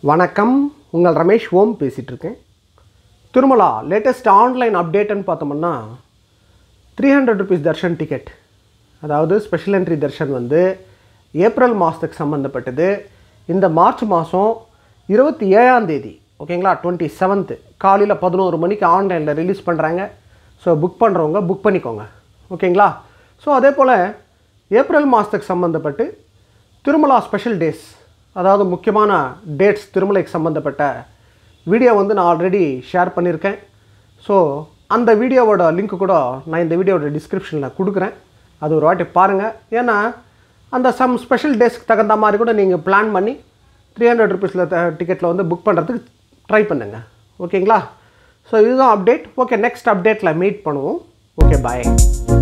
வணக்கம் உங்கள் ரமேஷ் ஓம் பேசிகிட்டு இருக்கேன் திருமலா லேட்டஸ்ட் ஆன்லைன் அப்டேட்டுன்னு பார்த்தோம்னா three hundred rupees darshan ticket அதாவது ஸ்பெஷல் என்ட்ரி தர்ஷன் வந்து ஏப்ரல் மாதத்துக்கு சம்மந்தப்பட்டது இந்த மார்ச் மாதம் இருபத்தி ஏழாம் தேதி ஓகேங்களா டுவெண்ட்டி செவன்த்து காலையில் பதினோரு மணிக்கு ஆன்லைனில் ரிலீஸ் பண்ணுறாங்க ஸோ புக் பண்ணுறவங்க புக் பண்ணிக்கோங்க ஓகேங்களா ஸோ அதே போல் ஏப்ரல் மாதத்துக்கு சம்மந்தப்பட்டு திருமலா ஸ்பெஷல் டேஸ் அதாவது முக்கியமான டேட்ஸ் திருமலைக்கு சம்மந்தப்பட்ட வீடியோ வந்து நான் ஆல்ரெடி ஷேர் பண்ணியிருக்கேன் ஸோ அந்த வீடியோவோட லிங்க் கூட நான் இந்த வீடியோவோட டிஸ்கிரிப்ஷனில் கொடுக்குறேன் அது ஒரு வாட்டி பாருங்கள் ஏன்னா அந்த சம் ஸ்பெஷல் டேஸ்க்கு தகுந்த மாதிரி கூட நீங்கள் பிளான் பண்ணி த்ரீ ஹண்ட்ரட் ருபீஸில் டிக்கெட்டில் வந்து புக் பண்ணுறதுக்கு ட்ரை பண்ணுங்கள் ஓகேங்களா ஸோ இதுதான் அப்டேட் ஓகே நெக்ஸ்ட் அப்டேட்டில் மீட் பண்ணுவோம் ஓகே பாய்